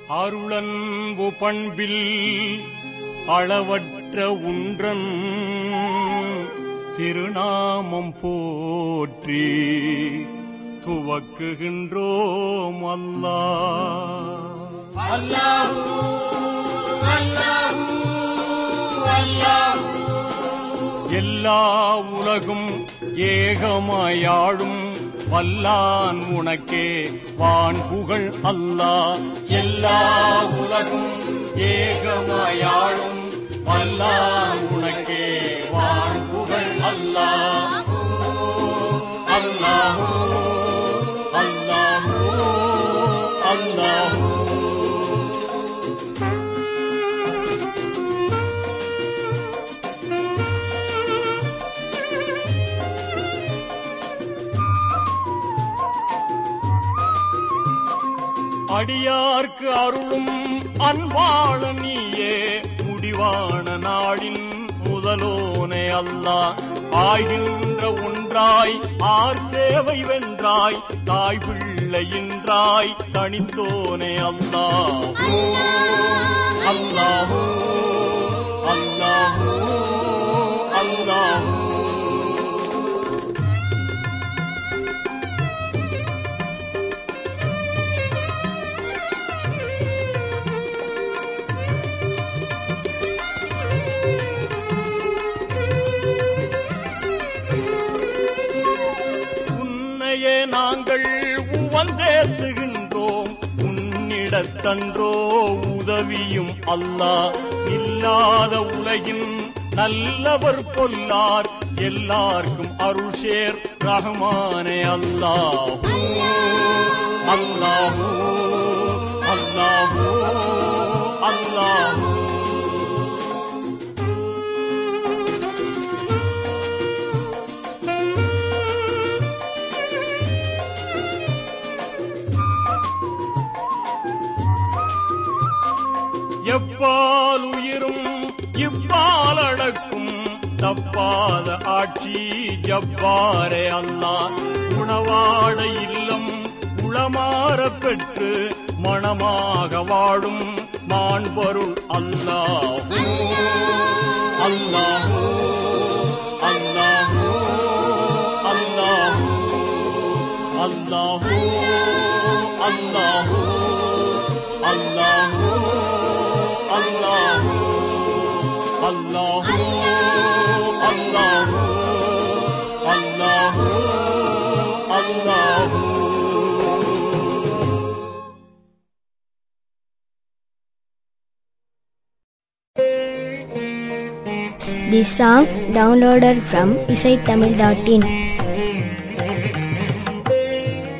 அருளன்பு பண்பில் அளவற்ற உன்றன் திருநாமம் போற்றி துவக்குகின்றோம் அல்லா எல்லா உலகும் ஏகமாயாழும் வல்லான் உனக்கே வான் புகழ் அல்லாஹ் எல்லா உலகும் ஏகமாயாழும் வல்லான் உனக்கே வான் புகழ் அல்லாஹ் அல்லாஹூ அல்லாஹூ அல்லாஹூ அடியார்க்கு அருளும் அன்பாள நீயே முடிவான நாளின் முதலோனே அல்லாஹ் ஆய்கின்ற ஒன்றாய் ஆர் தேவை வென்றாய் தாய் பிள்ளையின்றாய் தனித்தோனே அல்லாஹ் அல்லாஹூ அல்லாஹூ அல்லாஹூ உன்னையே நாங்கள் உவந்தேத்துகின்றோம் உன்னிடத்தன்றோ உதவியும் அல்லாஹ் இல்லாத உலகின் நல்லவர் பொல்லார் எல்லார்க்கும் அருள் சேர் ரஹ்மானே அல்லாஹ் அல்லாஹூ அல்லாஹூ அல்லாஹூ எப்பால் உயிரும் இப்பால் அடக்கும் தப்பாத ஆட்சி ஜப்பாரே அல்லாஹ் உணவாட இல்லம் உளமாற பெற்று மணமாக வாழும் மாண்பொருள் அல்லாஹ் அல்லாஹூ அல்லாஹூ அல்லாஹூ அல்லாஹூ அல்லாஹூ அல்லாஹூ அல்லாஹூ அல்லாஹூ அல்லாஹூ அல்லாஹூ அல்லாஹூ This song downloaded from isaitamil.in.